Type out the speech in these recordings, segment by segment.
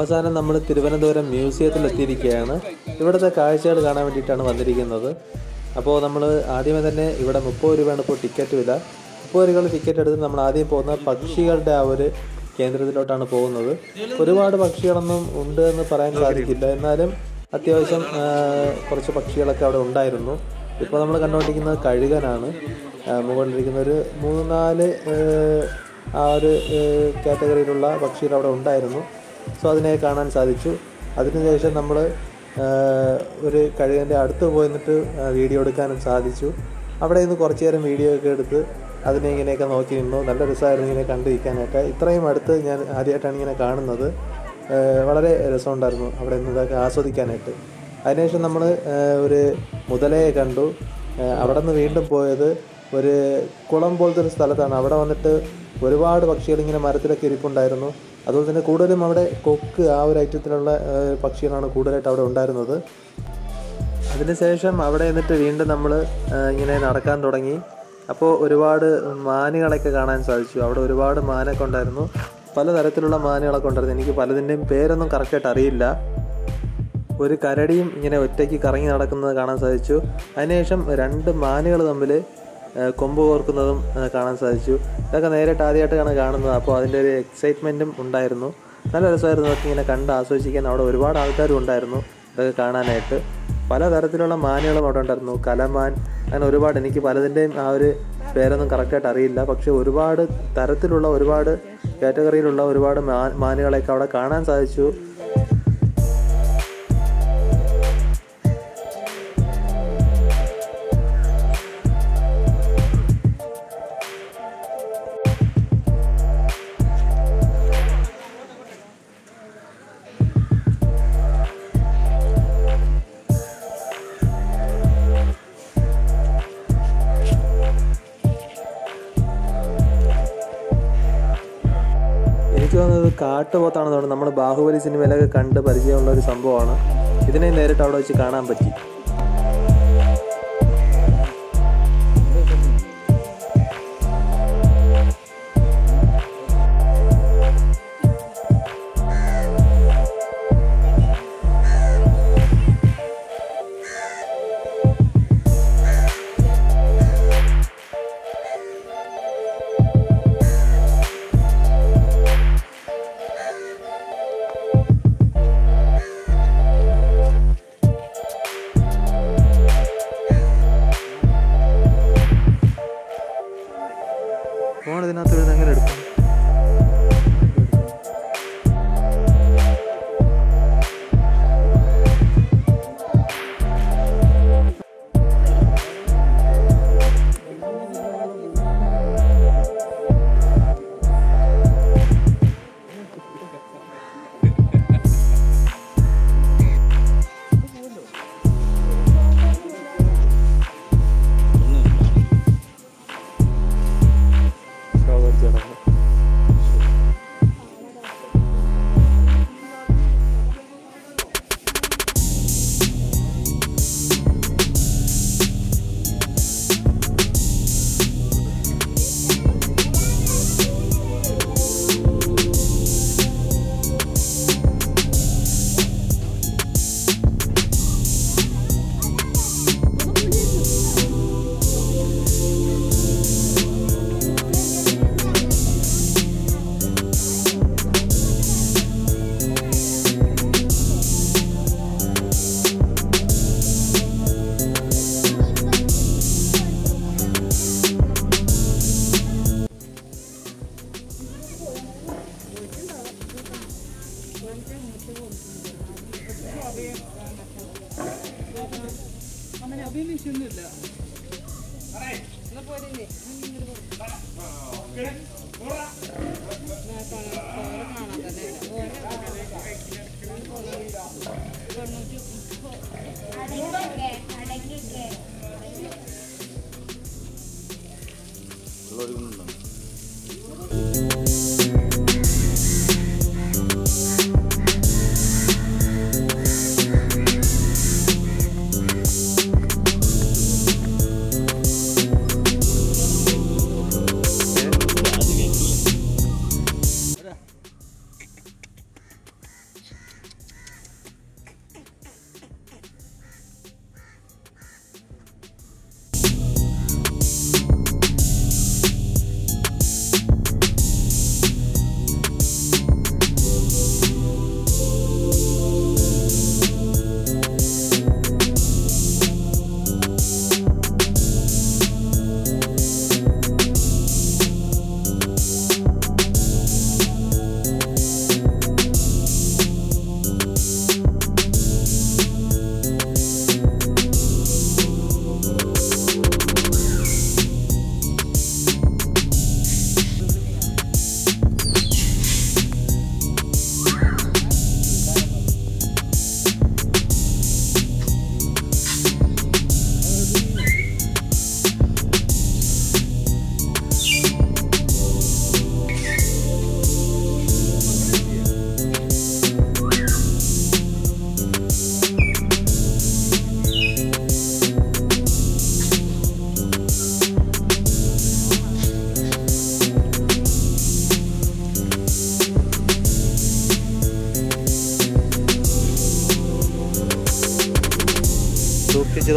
അവസാനം നമ്മൾ തിരുവനന്തപുരം മ്യൂസിയത്തിൽ എത്തിയിരിക്കുകയാണ് ഇവിടുത്തെ കാഴ്ചകൾ കാണാൻ വേണ്ടിയിട്ടാണ് വന്നിരിക്കുന്നത് അപ്പോൾ നമ്മൾ ആദ്യമേ തന്നെ ഇവിടെ മുപ്പത് രൂപയാണ് ഇപ്പോൾ ടിക്കറ്റ് വില മുപ്പത് രൂപയുടെ ടിക്കറ്റ് എടുത്ത് നമ്മൾ ആദ്യം പോകുന്ന പക്ഷികളുടെ ആ ഒരു കേന്ദ്രത്തിലോട്ടാണ് പോകുന്നത് ഒരുപാട് പക്ഷികളൊന്നും ഉണ്ട് എന്ന് പറയാൻ സാധിക്കില്ല എന്നാലും അത്യാവശ്യം ആ, കുറച്ച് പക്ഷികളൊക്കെ അവിടെ ഉണ്ടായിരുന്നു ഇപ്പോൾ നമ്മൾ കണ്ടുകൊണ്ടിരിക്കുന്നത് കഴുകനാണ് ആ, മുകളിലിരിക്കുന്ന ഒരു മൂന്ന് നാല് ആ, ആ ഒരു കാറ്റഗറിയിലുള്ള പക്ഷികൾ അവിടെ ഉണ്ടായിരുന്നു സോ അതിനെ കാണാൻ സാധിച്ചു അതിനുശേഷം നമ്മൾ ഒരു കഴുകൻ്റെ അടുത്ത് പോയി നിന്നിട്ട് ആ, വീഡിയോ എടുക്കാനും സാധിച്ചു അവിടെ നിന്ന് കുറച്ച് നേരം വീഡിയോ ഒക്കെ എടുത്ത് അതിനെ ഇങ്ങനെയൊക്കെ നോക്കി നിന്നു നല്ല രസമായിരുന്നു ഇങ്ങനെ കണ്ടിരിക്കാനായിട്ട് ഇത്രയും അടുത്ത് ഞാൻ ആദ്യമായിട്ടാണ് ഇങ്ങനെ കാണുന്നത് ആ, വളരെ രസമുണ്ടായിരുന്നു അവിടെ നിന്ന് ഇതൊക്കെ ആസ്വദിക്കാനായിട്ട് അതിനുശേഷം നമ്മൾ ഒരു മുതലയെ കണ്ടു ആ, അവിടെ നിന്ന് വീണ്ടും പോയത് ഒരു കുളം പോലത്തെ ഒരു സ്ഥലത്താണ് അവിടെ വന്നിട്ട് ഒരുപാട് പക്ഷികൾ ഇങ്ങനെ മരത്തിലൊക്കെ ഇരിപ്പുണ്ടായിരുന്നു അതുപോലെ തന്നെ കൂടുതലും അവിടെ കൊക്ക് ആ ഒരു ഐറ്റത്തിലുള്ള ആ, പക്ഷികളാണ് കൂടുതലായിട്ട് അവിടെ ഉണ്ടായിരുന്നത് അതിനുശേഷം അവിടെ നിന്നിട്ട് വീണ്ടും നമ്മൾ ഇങ്ങനെ നടക്കാൻ തുടങ്ങി അപ്പോൾ ഒരുപാട് മാനുകളൊക്കെ കാണാൻ സാധിച്ചു അവിടെ ഒരുപാട് മാനൊക്കെ ഉണ്ടായിരുന്നു പലതരത്തിലുള്ള മാനുകളൊക്കെ ഉണ്ടായിരുന്നു എനിക്ക് പലതിൻ്റെയും പേരൊന്നും കറക്റ്റായിട്ട് അറിയില്ല ഒരു കരടിയും ഇങ്ങനെ ഒറ്റയ്ക്ക് കറങ്ങി നടക്കുന്നത് കാണാൻ സാധിച്ചു അതിനുശേഷം രണ്ട് മാനുകൾ തമ്മിൽ കൊമ്പ് കോർക്കുന്നതും ആ, കാണാൻ സാധിച്ചു ഇതൊക്കെ നേരിട്ട് ആദ്യമായിട്ടാണ് കാണുന്നത് അപ്പോൾ അതിൻ്റെ ഒരു എക്സൈറ്റ്മെൻറ്റും ഉണ്ടായിരുന്നു നല്ല രസമായിരുന്നു അതൊക്കെ ഇങ്ങനെ കണ്ട് ആസ്വദിക്കാൻ അവിടെ ഒരുപാട് ആൾക്കാരും ഉണ്ടായിരുന്നു ഇതൊക്കെ കാണാനായിട്ട് പലതരത്തിലുള്ള മാനുകളും അവിടെ ഉണ്ടായിരുന്നു കലമാൻ അങ്ങനെ ഒരുപാട് എനിക്ക് പലതിൻ്റെയും ആ ഒരു പേരൊന്നും കറക്റ്റായിട്ട് അറിയില്ല പക്ഷേ ഒരുപാട് തരത്തിലുള്ള ഒരുപാട് കാറ്റഗറിയിലുള്ള ഒരുപാട് മാ മാനുകളെയൊക്കെ അവിടെ കാണാൻ സാധിച്ചു എനിക്ക് തോന്നുന്നത് കാട്ടുപോത്താണെന്ന് തോന്നുന്നു നമ്മൾ ബാഹുബലി സിനിമയിലൊക്കെ കണ്ട് പരിചയമുള്ള ഒരു സംഭവമാണ് ഇതിനെ നേരിട്ട് അവിടെ വെച്ച് കാണാൻ പറ്റി ഫോൺ ഇതിനകത്ത് വരുന്നത് എങ്ങനെ എടുക്കും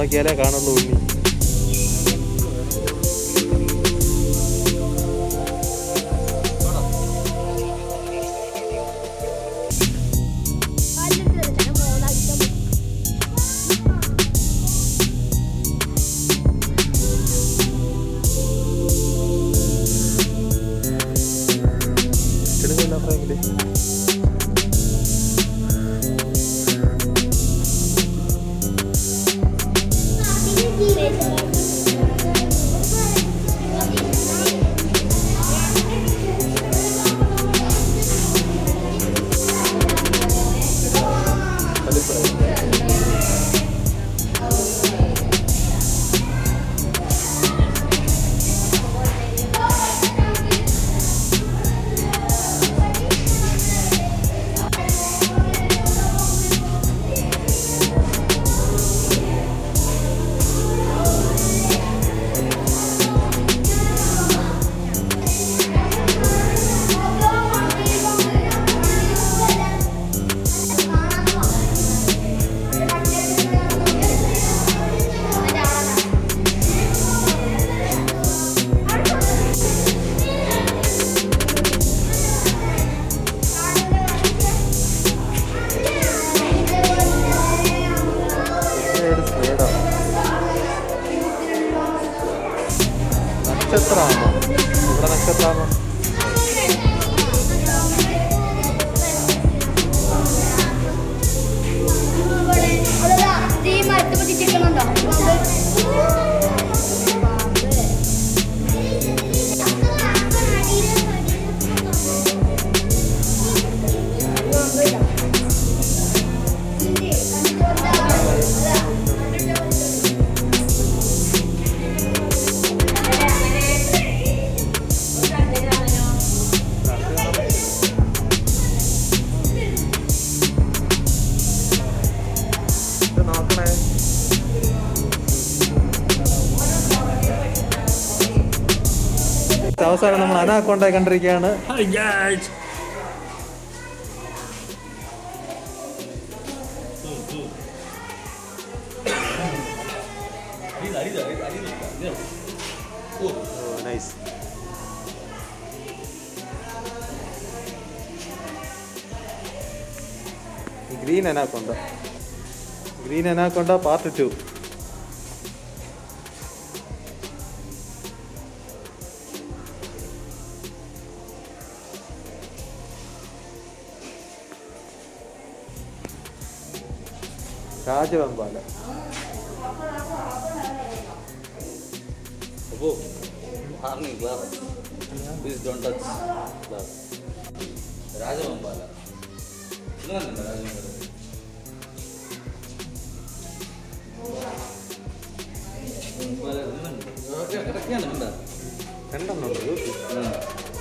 നോക്കിയാലേ കാണുള്ളൂ ഉണ്ണി എടുക്കില്ല ഫ്രെയിമില് ഏത് സ്പീഡാ നക്ഷത്രമാണോ ഇവിടെ നക്ഷത്രമാണോ ഈ മരത്ത് പറ്റിച്ചിട്ടുണ്ടോ ഇത് നോക്കണേ അവസാനം നമ്മൾ അനാക്കൊണ്ടായി കണ്ടിരിക്കുകയാണ് Hi guys. Nice green anaconda green anaconda part two രാജവെമ്പാല Abu, warning glass. Please don't touch glass. രാജവമ്പാല ഇത് കണ്ടോ രാജവമ്പാല വമ്പാല ഇതുണ്ട്. ഓക്കേ, കിടക്കുകയാണ് കണ്ടോ? രണ്ടെണ്ണം ഉണ്ട് ഉം.